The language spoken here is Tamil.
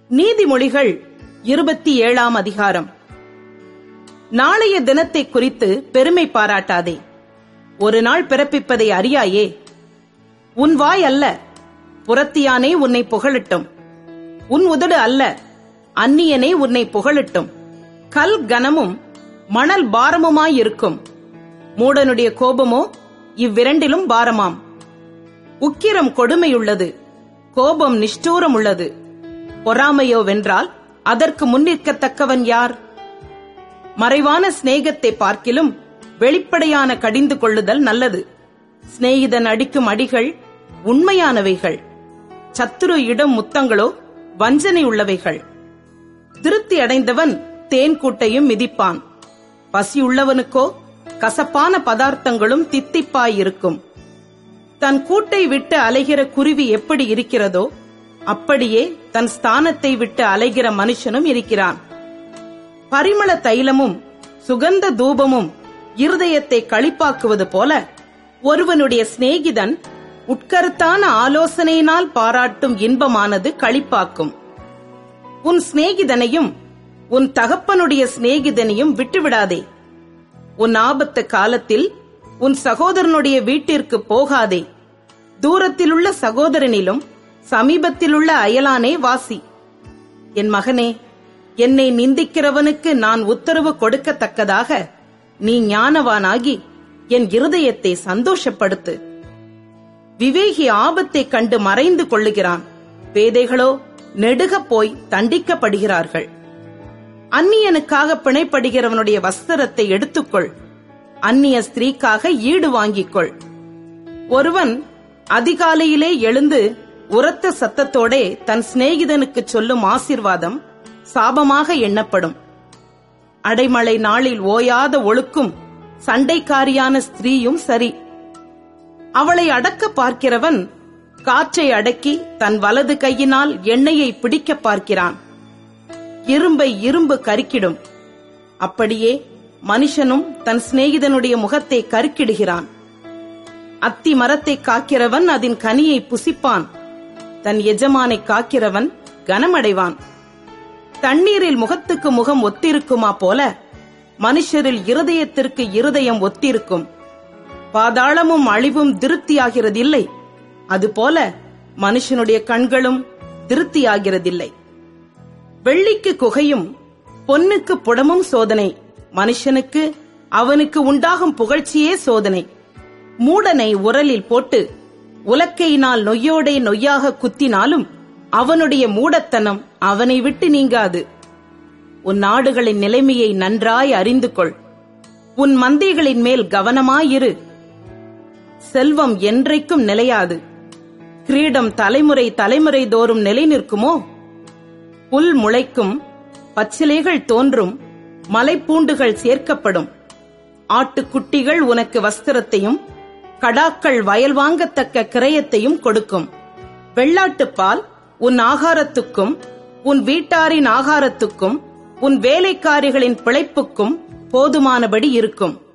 நீதிமொழிகள் இருபத்தி ஏழாம் அதிகாரம் நாளைய தினத்தை குறித்து பெருமை பாராட்டாதே ஒரு நாள் பிறப்பிப்பதை அறியாயே உன் வாய் அல்ல புறத்தியானே உன்னை புகழட்டும் உன் உதடு அல்ல அந்நியனே உன்னை புகழட்டும் கல் கனமும் மணல் பாரமுமாயிருக்கும் மூடனுடைய கோபமோ இவ்விரண்டிலும் பாரமாம் உக்கிரம் கொடுமையுள்ளது கோபம் நிஷ்டூரம் உள்ளது பொறாமையோ வென்றால் அதற்கு முன்னிற்கத்தக்கவன் யார் மறைவான சிநேகத்தை பார்க்கிலும் வெளிப்படையான கடிந்து கொள்ளுதல் நல்லது சிநேகிதன் அடிக்கும் அடிகள் உண்மையானவைகள் சத்துரு இடம் முத்தங்களோ வஞ்சனை உள்ளவைகள் திருப்தி அடைந்தவன் தேன் கூட்டையும் மிதிப்பான் பசியுள்ளவனுக்கோ கசப்பான பதார்த்தங்களும் தித்திப்பாயிருக்கும் தன் கூட்டை விட்டு அலைகிற குருவி எப்படி இருக்கிறதோ அப்படியே தன் ஸ்தானத்தை விட்டு அலைகிற மனுஷனும் இருக்கிறான் பரிமள தைலமும் சுகந்த தூபமும் இருதயத்தை களிப்பாக்குவது போல ஒருவனுடைய சிநேகிதன் உட்கருத்தான ஆலோசனையினால் பாராட்டும் இன்பமானது களிப்பாக்கும் உன் சிநேகிதனையும் உன் தகப்பனுடைய சிநேகிதனையும் விட்டுவிடாதே உன் ஆபத்து காலத்தில் உன் சகோதரனுடைய வீட்டிற்கு போகாதே தூரத்திலுள்ள சகோதரனிலும் சமீபத்திலுள்ள அயலானே வாசி என் மகனே என்னை நிந்திக்கிறவனுக்கு நான் உத்தரவு கொடுக்கத்தக்கதாக நீ ஞானவானாகி என் இருதயத்தை சந்தோஷப்படுத்து விவேகி ஆபத்தை கண்டு மறைந்து கொள்ளுகிறான் பேதைகளோ நெடுகப் போய் தண்டிக்கப்படுகிறார்கள் அந்நியனுக்காக பிணைப்படுகிறவனுடைய வஸ்திரத்தை எடுத்துக்கொள் அந்நிய ஸ்திரீக்காக ஈடு வாங்கிக் கொள் ஒருவன் அதிகாலையிலே எழுந்து உரத்த சத்தத்தோடே தன் சிநேகிதனுக்கு சொல்லும் ஆசிர்வாதம் சாபமாக எண்ணப்படும் அடைமழை நாளில் ஓயாத ஒழுக்கும் சண்டைக்காரியான ஸ்திரீயும் சரி அவளை அடக்க பார்க்கிறவன் காற்றை அடக்கி தன் வலது கையினால் எண்ணெயை பிடிக்க பார்க்கிறான் இரும்பை இரும்பு கருக்கிடும் அப்படியே மனுஷனும் தன் சிநேகிதனுடைய முகத்தை கருக்கிடுகிறான் அத்தி மரத்தை காக்கிறவன் அதன் கனியை புசிப்பான் தன் எஜமானை காக்கிறவன் கனமடைவான் தண்ணீரில் முகத்துக்கு முகம் ஒத்திருக்குமா போல மனுஷரில் இருதயத்திற்கு இருதயம் ஒத்திருக்கும் பாதாளமும் அழிவும் திருப்தியாகிறதில்லை அதுபோல மனுஷனுடைய கண்களும் திருப்தியாகிறதில்லை வெள்ளிக்கு குகையும் பொன்னுக்கு புடமும் சோதனை மனுஷனுக்கு அவனுக்கு உண்டாகும் புகழ்ச்சியே சோதனை மூடனை உரலில் போட்டு உலக்கையினால் நொய்யோடே நொய்யாக குத்தினாலும் அவனுடைய மூடத்தனம் அவனை விட்டு நீங்காது உன் நாடுகளின் நிலைமையை நன்றாய் அறிந்து கொள் உன் மந்தைகளின் மேல் கவனமாயிரு செல்வம் என்றைக்கும் நிலையாது கிரீடம் தலைமுறை தலைமுறை தோறும் நிலை நிற்குமோ புல் முளைக்கும் பச்சிலைகள் தோன்றும் மலைப்பூண்டுகள் சேர்க்கப்படும் ஆட்டுக்குட்டிகள் உனக்கு வஸ்திரத்தையும் கடாக்கள் வயல் வாங்கத்தக்க கிரயத்தையும் கொடுக்கும் வெள்ளாட்டுப்பால் உன் ஆகாரத்துக்கும் உன் வீட்டாரின் ஆகாரத்துக்கும் உன் வேலைக்காரிகளின் பிழைப்புக்கும் போதுமானபடி இருக்கும்